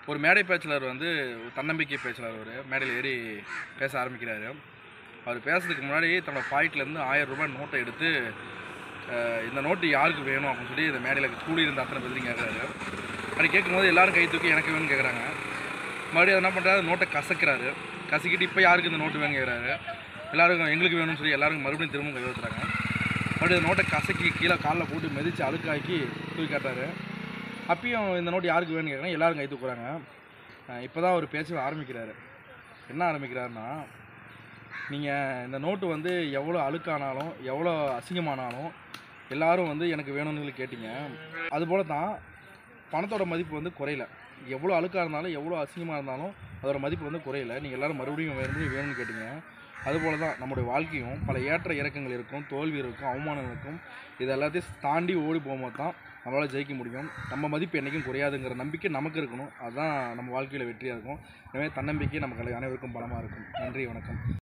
ஒரு மேடை பேச்சாளர் வந்து ஒரு தன்னம்பிக்கை பேச்சாளர் ஒரு மேடையில் ஏறி பேச ஆரம்பிக்கிறாரு அவர் பேசுறதுக்கு முன்னாடி தன்னோட பாக்கெட்லேருந்து ஆயிரம் ரூபாய் நோட்டை எடுத்து அஹ், இந்த நோட்டு யாருக்கு வேணும் அப்படின்னு சொல்லி இந்த மேடையில் கூடி இருந்த அத்தனை பதிலையும் கேட்குறாரு அப்படி கேட்கும்போது எல்லாரும் கை தூக்கி எனக்கு வேணும்னு கேட்குறாங்க மறுபடியும் என்ன பண்ணுறாரு நோட்டை கசக்கிறாரு கசக்கிட்டு இப்போ யாருக்கு இந்த நோட்டு வேணும் கேட்குறாரு எல்லாருக்கும் எங்களுக்கு வேணும்னு சொல்லி எல்லாருக்கும் மறுபடியும் திரும்ப கை ஊற்றுறாங்க மறுபடியும் இந்த நோட்டை கசக்கி கீழே காலில் போட்டு மிதித்து அழுக்காக்கி தூக்கி காட்டாரு அப்பயும் இந்த நோட்டு யாருக்கு வேணும்னு கேட்குறாங்க எல்லாரும் கை தூக்குறாங்க இப்போ தான் அவர் பேச ஆரம்பிக்கிறாரு என்ன ஆரம்பிக்கிறாருன்னா நீங்கள் இந்த நோட்டு வந்து எவ்வளோ அழுக்கானாலும் எவ்வளோ அசிங்கமானாலும் எல்லாரும் வந்து எனக்கு வேணும்னு சொல்லி கேட்டீங்க அதுபோல தான் பணத்தோட மதிப்பு வந்து குறையல எவ்வளோ அழுக்காக இருந்தாலும் எவ்வளோ அசிங்கமாக இருந்தாலும் அதோட மதிப்பு வந்து குறையல நீங்கள் எல்லாரும் மறுபடியும் மறுபடியும் வேணும்னு கேட்டீங்க அதுபோல தான் நம்முடைய வாழ்க்கையும் பல ஏற்ற இறக்கங்கள் இருக்கும் தோல்வி இருக்கும் அவமானம் இருக்கும் இது எல்லாத்தையும் தாண்டி ஓடி போகும்போது தான் நம்மளால் ஜெயிக்க முடியும் நம்ம மதிப்பு என்றைக்கும் குறையாதுங்கிற நம்பிக்கை நமக்கு இருக்கணும் அதுதான் நம்ம வாழ்க்கையில் வெற்றியாக இருக்கும் எனவே தன்னம்பிக்கை நமக்கு அனைவருக்கும் பலமாக இருக்கும் நன்றி வணக்கம்